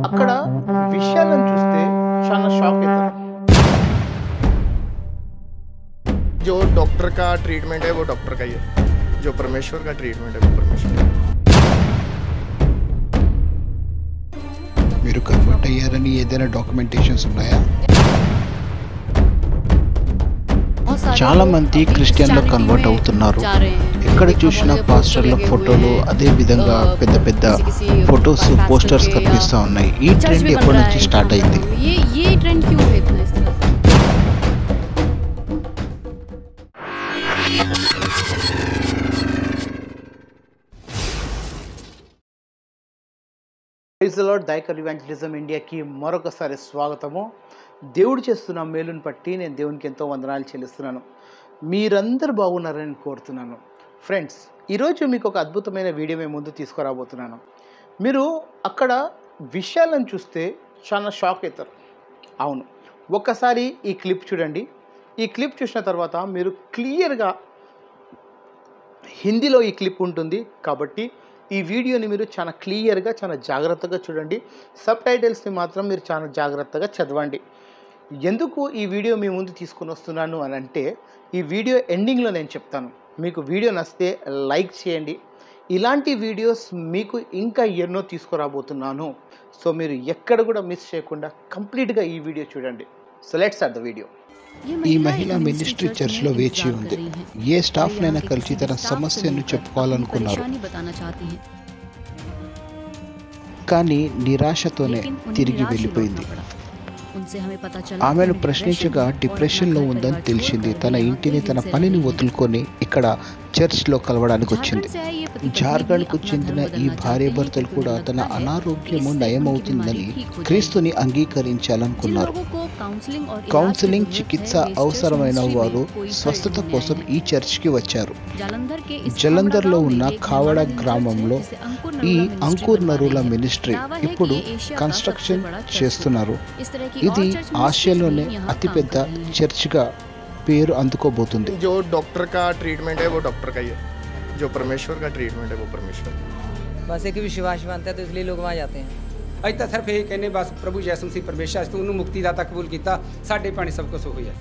అక్కడ విషయాలను చూస్తే చాలా షాక్ అవుతారు जो डॉक्टर का ट्रीटमेंट है वो डॉक्टर का ही है जो परमेश्वर का ट्रीटमेंट है वो परमेश्वर का है। మీరు కన్వర్ట్ అయ్యారని ఏదైనా డాక్యుమెంటేషన్స్ ఉన్నాయా చాలా మంది క్రిస్టియన్లో కన్వర్ట్ అవుతున్నారు ఎక్కడ చూసినా పాస్టర్ల ఫోటోలు అదే విధంగా పెద్ద పెద్ద ఫొటోస్ పోస్టర్స్ కనిపిస్తూ ఉన్నాయి ఈ ట్రెండ్ ఎప్పటి నుంచి స్టార్ట్ అయింది ये ये ट्रेंड क्यों है इतना इस तरह से ప్రైజ్లాడ్ దైకర్ ఇవాంజలిజం ఇండియాకి మరొకసారి స్వాగతము దేవుడు చేస్తున్న మేలుని బట్టి నేను దేవునికి ఎంతో వందనాలు చెల్లిస్తున్నాను మీరందరూ బాగున్నారని కోరుతున్నాను ఫ్రెండ్స్ ఈరోజు మీకు ఒక అద్భుతమైన వీడియో మేము ముందు తీసుకురాబోతున్నాను మీరు అక్కడ విషయాలను చూస్తే చాలా షాక్ అవుతారు అవును ఒక్కసారి ఈ క్లిప్ చూడండి ఈ క్లిప్ చూసిన తర్వాత మీరు క్లియర్గా హిందీలో ఈ క్లిప్ ఉంటుంది కాబట్టి ఈ వీడియోని మీరు చాలా క్లియర్గా చాలా జాగ్రత్తగా చూడండి సబ్ టైటిల్స్ని మాత్రం మీరు చాలా జాగ్రత్తగా చదవండి ఎందుకు ఈ వీడియో మీ ముందు తీసుకుని వస్తున్నాను అని అంటే ఈ వీడియో ఎండింగ్లో నేను చెప్తాను మీకు వీడియో నచ్చితే లైక్ చేయండి ఇలాంటి వీడియోస్ మీకు ఇంకా ఎన్నో తీసుకురాబోతున్నాను సో మీరు ఎక్కడ కూడా మిస్ చేయకుండా కంప్లీట్గా ఈ వీడియో చూడండి so let's start the video ఈ మహిళ మినిస్ట్రీ చర్చ్లో వేచి ఉంది ఏ స్టాఫ్ నైనా కలిసి తన సమస్యను చెప్పుకోవాలనుకున్నారు बताना चाहती हैं కానీ నిరాశతోనే लेकिन उन्हें తిరిగి निराश ही వెళ్ళిపోయింది लौटना पड़ा। उनसे हमें पता चला ఆమెను कि उन्हें ప్రశ్నించగా depression డిప్రెషన్లో और अपना ఉందని परिवार తెలిసింది छोड़कर తన यहाँ ఇంటిని कई తన दिन से పనిని रहने लगी। వదులుకొని ఇక్కడ చర్చ్లో కలవడానికి వచ్చింది झारखंड से आई ये पति पत्नी भी జార్ఖండ్కు अपना చెందిన धर्म ఈ बदलना భార్యాభర్తలు चाहते हैं కూడా क्योंकि తన उन्हें लगता है అనారోగ్యము कि इससे నయమవుతుందని उनकी बीमारी ठीक हो जाएगी। క్రీస్తుని जिन అంగీకరించాలనుకున్నారు लोगों को काउंसलिंग और इलाज की కౌన్సిలింగ్ जरूरत है, చికిత్స वे इस चर्च అవసరమైన मिनिस्ट्री में వారు कोई हल స్వస్థత ढूंढने కోసం आए हैं। ఈ చర్చ్కి వచ్చారు जालंधर के इस జలంధర్లో खावड़ा ఉన్న गांव में एक కావడ निर्माणाधीन चर्च है, గ్రామంలో जिसे अंकुर ఈ नरूला मिनिस्ट्री అంకుర్ बनवा నరుల रही है। మినిస్ట్రీ दावा है कि ఇప్పుడు ये एशिया का కన్స్ట్రక్షన్ सबसे बड़ा चर्च చేస్తున్నారు इस तरह की ఇది और चर्च मिनिस्ट्रीज ఆసియాలోనే भी यहाँ అతిపెద్ద काम कर रही हैं। చర్చ్గా పేరు అందుకోబోతుంది जो डॉक्टर का ट्रीटमेंट है वो डॉक्टर का ही है जो परमेश्वर का ट्रीटमेंट है वो परमेश्वर का है। बस एक विश्वास मानते हैं तो इसलिए लोग वहाँ जाते हैं ਅਸੀਂ ਤਾਂ ਸਿਰਫ ਇਹ ਕਹਿੰਦੇ ਬਸ ਪ੍ਰਭੂ ਯਿਸੂ ਮਸੀਹ ਪਰਮੇਸ਼ਰ ਤੋਂ ਉਹਨੂੰ ਮੁਕਤੀ ਦਾਤਾ ਕਬੂਲ ਕੀਤਾ ਸਾਡੇ ਪਾਣੀ ਸਭ ਕੁਝ ਹੋਈ ਹੈ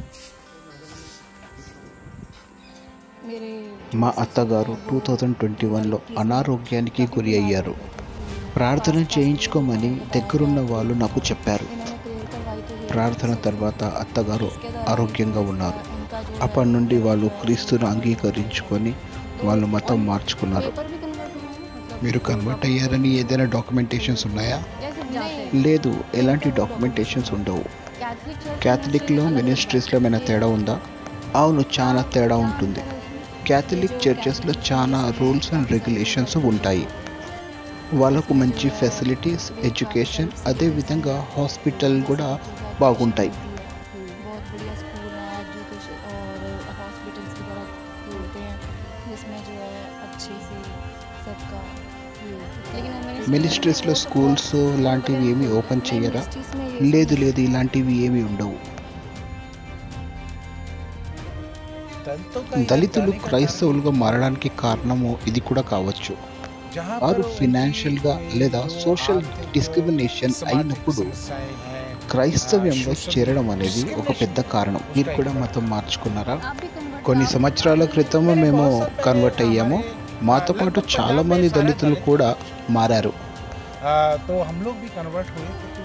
మా అత్తగారు టూ థౌజండ్ ట్వంటీ వన్లో అనారోగ్యానికి గురి అయ్యారు ప్రార్థన చేయించుకోమని దగ్గరున్న వాళ్ళు నాకు చెప్పారు ప్రార్థన తర్వాత అత్తగారు ఆరోగ్యంగా ఉన్నారు అప్పటి నుండి వాళ్ళు క్రీస్తును అంగీకరించుకొని వాళ్ళు మతం మార్చుకున్నారు మీరు కన్వర్ట్ అయ్యారని ఏదైనా డాక్యుమెంటేషన్స్ ఉన్నాయా లేదు ఎలాంటి డాక్యుమెంటేషన్స్ ఉండవు క్యాథలిక్లో మినిస్ట్రీస్లో ఏమైనా తేడా ఉందా అవును చాలా తేడా ఉంటుంది క్యాథలిక్ చర్చెస్లో చాలా రూల్స్ అండ్ రెగ్యులేషన్స్ ఉంటాయి వాళ్ళకు మంచి ఫెసిలిటీస్ ఎడ్యుకేషన్ అదేవిధంగా హాస్పిటల్ కూడా బాగుంటాయి बहुत बढ़िया स्कूल है एजुकेशन और हॉस्पिटल्स वगैरह खोलते हैं जिसमें जो है अच्छे से सबका लेकिन हमें మినిస్ట్రీస్లో స్కూల్స్ లాంటివి ఏమీ ఓపెన్ చేయరా లేదు లేదు ఇలాంటివి ఏమీ ఉండవు దళితులు క్రైస్తవులుగా మారడానికి కారణము ఇది కూడా కావచ్చు వారు ఫినాన్షియల్గా లేదా సోషల్ డిస్క్రిమినేషన్ అయినప్పుడు క్రైస్తవ్యంలో చేరడం అనేది ఒక పెద్ద కారణం మీరు కూడా మతం మార్చుకున్నారా కొన్ని సంవత్సరాల క్రితం మేము కన్వర్ట్ అయ్యాము మాతో పాటు చాలా మంది దళితులు కూడా మారారు आ, तो हम लोग भी कन्वर्ट हुए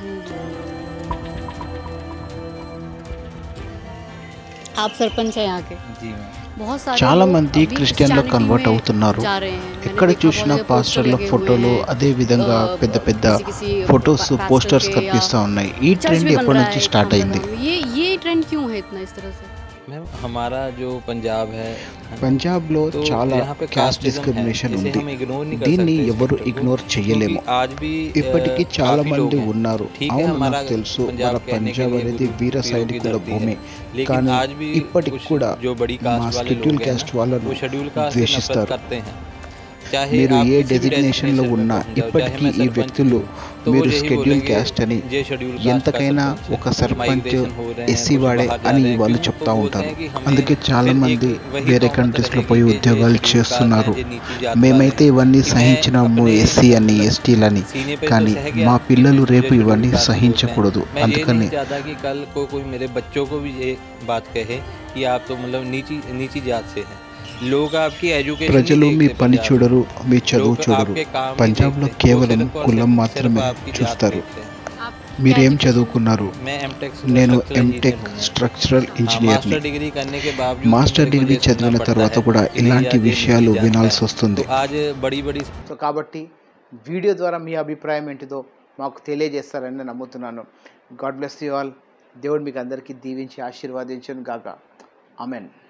आप सरपंच है यहाँ के जी मैम बहुत सारे చాలా लोग మంది अभी క్రిస్టియన్లో Christianity కన్వర్ట్ में అవుతున్నారు जा रहे हैं। मैंने ఎక్కడ देखा చూసినా बहुत से పాస్టర్ల poster लगे ఫోటోలు हुए हैं। అదే విధంగా अ, పెద్ద పెద్ద किसी किसी ఫొటోస్ pastor పోస్టర్స్ के या కనిపిస్తూ ఉన్నాయి ఈ चर्च ట్రెండ్ भी बन ఎప్పటి रहा నుంచి है స్టార్ట్ खाम అయింది खाम। ये ये ट्रेंड क्यों है इतना इस तरह से मैम हमारा जो पंजाब है పంజాబ్లో तो చాలా यहाँ पे క్యాస్ట్ casteism है, డిస్క్రిమినేషన్ जिसे ఉంది हम ignore नहीं कर దీన్ని सकते इस ఎవరు factor को, ఇగ్నోర్ చేయలేము क्योंकि आज भी अ, ఇప్పటికీ చాలా काफी మంది लोग हैं। ఉన్నారు ठीक है అవును हमारा నాకు తెలుసు पंजाब మన कहने के పంజాబ్ लिए అనేది गुरु వీర पीरों की సైనికుల धरती है। భూమి लेकिन కానీ आज भी ఇప్పటికి कुछ కూడా जो बड़ी మా कास्ट वाले షెడ్యూల్ लोग हैं క్యాస్ట్ ना, వాళ్ళను वो शेड्यूल कास्ट से नफरत ద్వేషిస్తారు करते हैं चाहे మీరు आप ఏ किसी भी డెసిగ్నేషన్లో designation में ఉన్నా पहुंच जाओ, ఇప్పటికీ चाहे मैं ఈ सरपंच వ్యక్తులు हूँ, तो वो మీరు यही షెడ్యూల్ बोलेंगे, క్యాస్ట్ అని ये schedule caste का ఎంతకైనా सरपंच ఒక है, సర్పంచ్ migration हो रहे हैं, ఎస్సీ कुछ వాడే बाहर जा అని रहे हैं, వాళ్ళు क्यों? చెప్తా तो बोलते ఉంటారు हैं कि हमें అందుకే చాలా फिर మంది एक वही వేరే कहावत కంట్రీస్లో रहेगी పోయి कि ये ఉద్యోగాలు schedule చేస్తున్నారు caste है, ये नीची जात మేమైతే वाले हैं। ఇవన్నీ कि मैं సహించినాము अपने ఎస్సీ అని ఎస్టీలని सीने पे तो కానీ सह गया, మా कि పిల్లలు मुझे రేపు schedule ఇవన్నీ caste बोलते हैं। సహించకూడదు मैं ये అందుకని नहीं चाहता कि कल को कोई मेरे बच्चों को भी ये बात कहे कि आप तो मतलब नीची नीची जात से हैं लोग आपकी एजुकेशन ప్రజలు नहीं మీ देखते పని पंजाब में। చూడరు మీ చదువు लोग చూడరు आपके काम नहीं పంజాబ్లో देखते, वो కేవలం सिर्फ और కులం सिर्फ- మాత్రమే सिर्फ आपकी जात చూస్తారు देखते हैं। आप మీరేం क्या చదువుకున్నారు मैं एमटेक నేను structural ఎంటెక్ engineer हूँ। స్ట్రక్చరల్ हाँ, ఇంజనీర్ని मास्टर डिग्री करने के बावजूद మాస్టర్ मेरे को డిగ్రీ ये सुनना చదివిన पड़ता తర్వాత है కూడా कि नहीं ఇలాంటి यार, ये విషయాలు नीची जात వినాల్సి है। వస్తుంది तो आज बड़ी बड़ी సో కాబట్టి వీడియో ద్వారా మీ అభిప్రాయం ఏంటిదో మాకు తెలియజేస్తారని నేను నమ్ముతున్నాను గాడ్ బ్లెస్ యూ ఆల్ దేవుడు మీకు అందరికీ దీవించి ఆశీర్వాదించను గాక ఆమెన్